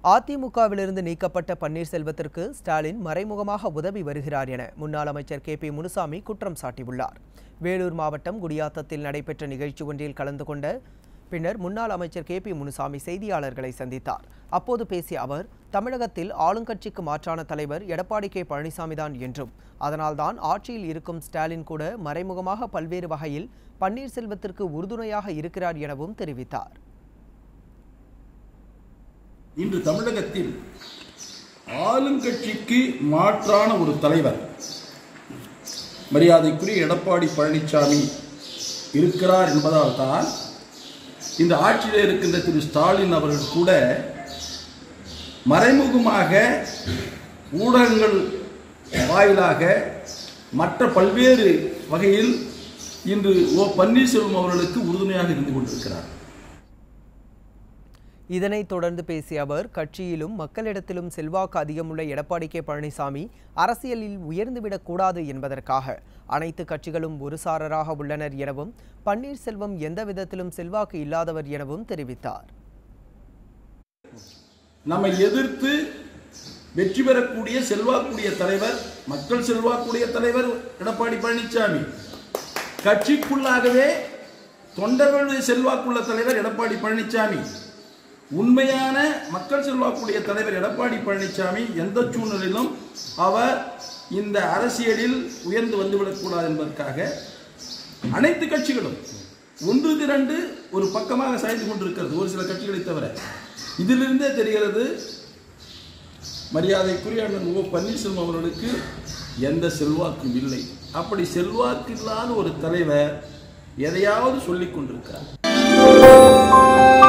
அதிமுகவிலிருந்து நீக்கப்பட்ட பன்னீர்செல்வத்திற்கு ஸ்டாலின் மறைமுகமாக உதவி வருகிறார் என முன்னாள் அமைச்சர் கே பி முனுசாமி குற்றம் சாட்டியுள்ளார் வேலூர் மாவட்டம் குடியாத்தத்தில் நடைபெற்ற நிகழ்ச்சி ஒன்றில் கலந்து கொண்ட பின்னர் முன்னாள் அமைச்சர் கே பி முனுசாமி செய்தியாளர்களை சந்தித்தார் அப்போது பேசிய அவர் தமிழகத்தில் ஆளுங்கட்சிக்கு மாற்றான தலைவர் எடப்பாடி கே பழனிசாமி தான் என்றும் அதனால்தான் ஆட்சியில் இருக்கும் ஸ்டாலின் கூட மறைமுகமாக பல்வேறு வகையில் பன்னீர்செல்வத்திற்கு உறுதுணையாக இருக்கிறார் எனவும் தெரிவித்தார் இன்று தமிழகத்தில் ஆளுங்கட்சிக்கு மாற்றான ஒரு தலைவர் மரியாதைக்குரிய எடப்பாடி பழனிசாமி இருக்கிறார் என்பதால் தான் இந்த ஆட்சியில் இருக்கின்ற திரு ஸ்டாலின் அவர்கள் கூட மறைமுகமாக ஊடகங்கள் வாயிலாக மற்ற பல்வேறு வகையில் இன்று ஓ பன்னீர்செல்வம் அவர்களுக்கு உறுதுணையாக இருந்து கொண்டிருக்கிறார் இதனைத் தொடர்ந்து பேசிய அவர் கட்சியிலும் மக்களிடத்திலும் செல்வாக்கு அதிகமுள்ள எடப்பாடி கே பழனிசாமி அரசியலில் உயர்ந்துவிடக் கூடாது என்பதற்காக அனைத்து கட்சிகளும் ஒருசாரராக உள்ளனர் எனவும் பன்னீர்செல்வம் எந்த விதத்திலும் செல்வாக்கு இல்லாதவர் எனவும் தெரிவித்தார் நம்மை எதிர்த்து வெற்றி பெறக்கூடிய செல்வாக்குடைய தலைவர் மக்கள் செல்வாக்குடைய தலைவர் எடப்பாடி பழனிசாமி கட்சிக்குள்ளாகவே தொண்டர்களுடைய செல்வாக்குள்ள தலைவர் எடப்பாடி பழனிசாமி உண்மையான மக்கள் செல்வாக்குடைய தலைவர் எடப்பாடி பழனிசாமி எந்த சூழ்நிலையிலும் அவர் இந்த அரசியலில் உயர்ந்து வந்துவிடக்கூடாது என்பதற்காக அனைத்து கட்சிகளும் ஒன்று திரண்டு ஒரு பக்கமாக சாய்ந்து கொண்டிருக்கிறது ஒரு சில கட்சிகளை தவிர இதிலிருந்தே தெரிகிறது மரியாதைக்குரிய அண்ணன் ஓ பன்னீர்செல்வம் அவர்களுக்கு எந்த செல்வாக்கும் இல்லை அப்படி செல்வாக்கு இல்லாத ஒரு தலைவர் எதையாவது சொல்லிக் கொண்டிருக்கிறார்